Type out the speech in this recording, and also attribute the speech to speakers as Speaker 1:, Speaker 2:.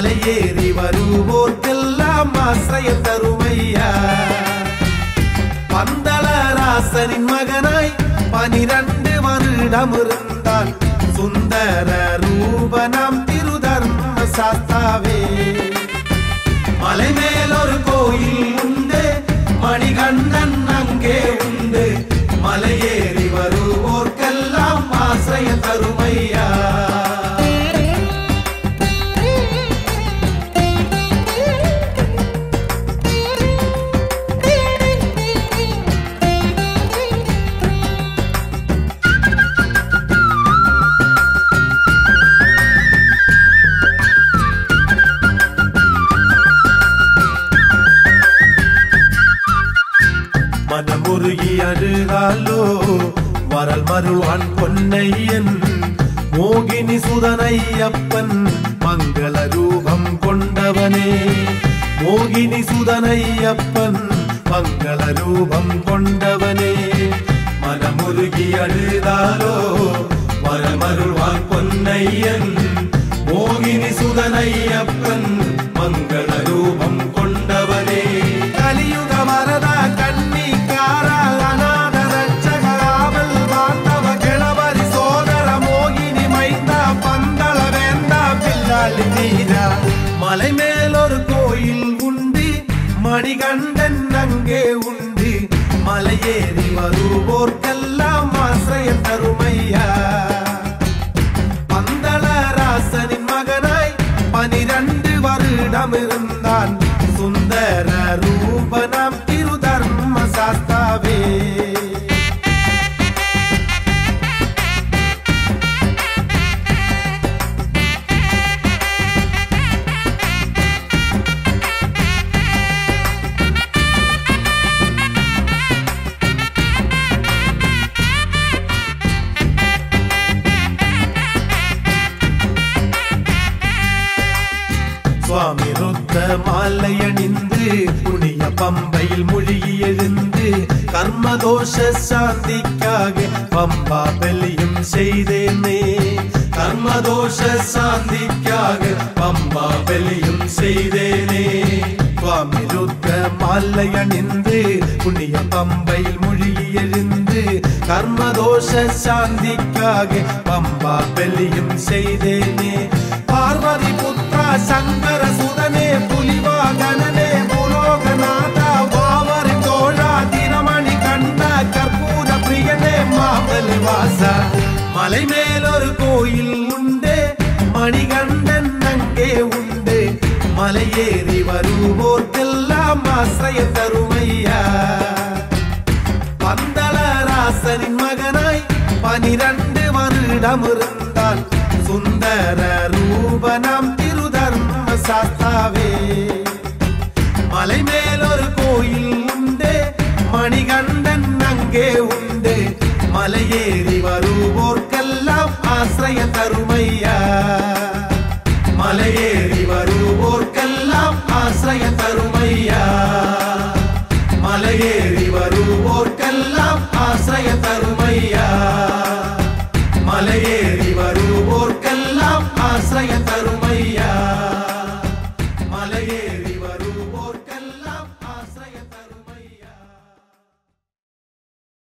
Speaker 1: மலையேறி வருவோர்க்கெல்லாம் ஆசிரியம் தருமையா பந்தளராசனின் மகனாய் பனிரண்டு வருடம் இருந்தால் சுந்தர ரூபனாம் திருதர்ம சாஸ்தாவே மலை மேல் ஒரு கோயில் உண்டு மணிகண்டன் அங்கே உண்டு மலையேறி வருவோர்க்கெல்லாம் ஆசிரியம் தருமையா மனமுருகி அழுதாலோ வரல் மருள்வான் பொன்னையன் மோகினி சுதனையப்பன் மங்கள ரூபம் கொண்டவனே மோகினி சுதனையப்பன் மங்கள ரூபம் கொண்டவனே மனமுருகி அழுதாலோ வரல் மருள்வான் பொன்னையன் மோகினி சுதனையப்பன் மங்கள ரூபம் கொண்டவனே கலியுக வரதா கன்னிக்கார அநாத ரட்சக ஆவல் பாந்தவ கிழவரி சோதர மோகினி மைந்தா பந்தள வேந்தா பில்லாளி தீரா மலை மேல் ஒரு கோயில் உண்டு மணிகண்டன் அங்கே உண்டு மலையேறி வருவோர்க்கெல்லாம் ஆசிரியம் தருமையா பந்தளராசனின் மகனாய் பனிரண்டு வருடம் இருந்தான் சுந்தர ரூபனாம் திருதர்ம சாஸ்தாவே சுவாமி ருத்த மாலையணிந்து புனிய பம்பையில் மொழிகி எழுந்து கர்மதோஷ சாந்திக்காக பம்பா பலியும் செய்தேனே கர்மதோஷ சாந்திக்காக பம்பா பலியும் செய்தேனே சுவாமி ருத்த மாலையணிந்து புனிய பம்பையில் மொழிகி எழுந்து கர்மதோஷ சாந்திக்காக பம்பா பலியும் செய்தேனே பார்வதி புத்ரா சங்கர சுதனே புலிவாகனனே புலோகநாத வாவரி தோழா தினமணி கண்ட கற்பூர பிரியனே மாபலி வாசா மலை மேல் ஒரு கோயில் உண்டு மணிகண்டன் அங்கே உண்டு மலையேறி வருவோர்க்கெல்லாம் ஆசிரியம் தருமையா பந்தளராசனின் மகனாய் பனிரண்டு வருடம் இருந்தால் சுந்தர ரூபனாம் திருதர்ம சாஸ்தாவே மலை மேல் ஒரு கோயில் உண்டு மணிகண்டன் அங்கே உண்டு மலையேறி வருவோர்க்கெல்லாம் ஆசிரியம் தருமையா மலையேறி வருவோர்க்கெல்லாம் ஆசிரியம் தருமையா மலையேறி வருவோர்க்கெல்லாம் ஆசிரியம் தருமையா மலையேறி வருவோர்க்கெல்லாம் ஆசிரியம்